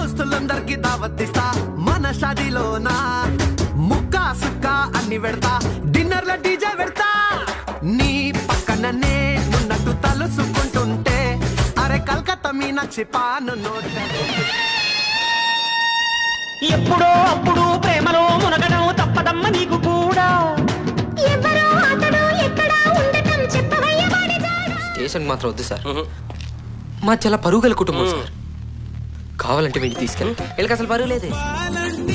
దోస్తులందరికి దావత్తిస్తా మన షాదీలోనా ముక్క సుక్క అన్ని పెడతా డిన్నర్ల డీజే పెడతా నీ పక్కననే ఉన్నట్టు తలుసుకుంటుంటే అరే కలకత్తా మీనాక్షి పాను నోట ఎప్పుడో అప్పుడు ప్రేమలో మునగడం తప్పదమ్మ నీకు కూడా ఎవరో అతడు ఎక్కడా ఉండటం చెప్పవయ్య వాడి జాడ. స్టేషన్ మాత్రం వద్దు సార్ మా చాలా పరువు గల కుటుంబం సార్ కావాలంటే వీడిని తీసుకెళ్ళి వీళ్ళకి అసలు పరువు లేదే